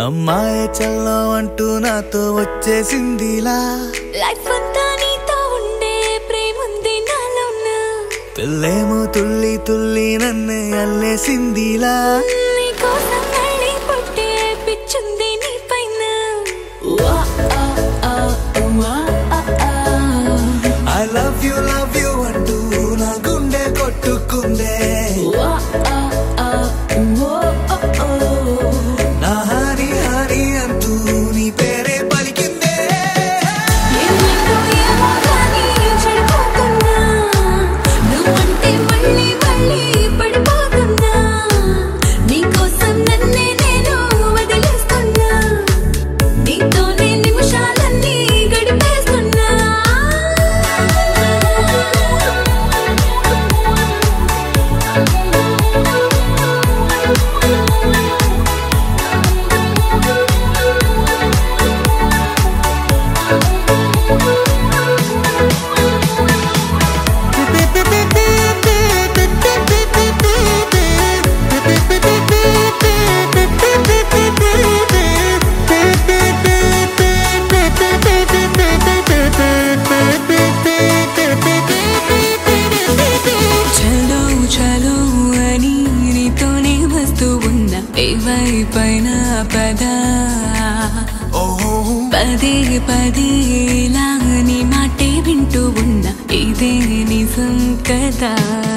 అమ్మాయి చల్లో అంటూ నాతో వచ్చేసిందిలా లైఫ్ అంతా నీతో ఉండే ప్రేముంది నాలోన పిల్లేమో తుల్లి తుల్లి నన్ను అల్లేసిందిలా నీ కోసం మళ్ళీ పుట్టే పిచ్చుంది నీ పైన వా, ఆ, ఆ, వా, ఆ, ఆ. I love you love you అంటూ నా గుండె కొట్టుకుందే వా, ఆ, ఆ, వో, ఓ, ఓ. నా హరి హరి అంటూ నీ పేరే పలికిందే ఏమైందో ఏమో కానీ చెడిపోతున్నా. నువ్వంటే మళ్ళీ మళ్ళీ పడిపోతున్నా. నీకోసం నన్నే నేను వదిలేస్తున్నా. నీతోనే నిమిషాలన్నీ గడిపేస్తున్నా. చలో చలో అని నీతోనే వస్తూ ఉన్నా ఏవైపైన పదా ఓహో పదే పదే ఇలా నీ మాటే వింటూ ఉన్నా ఇదే నిజం కదా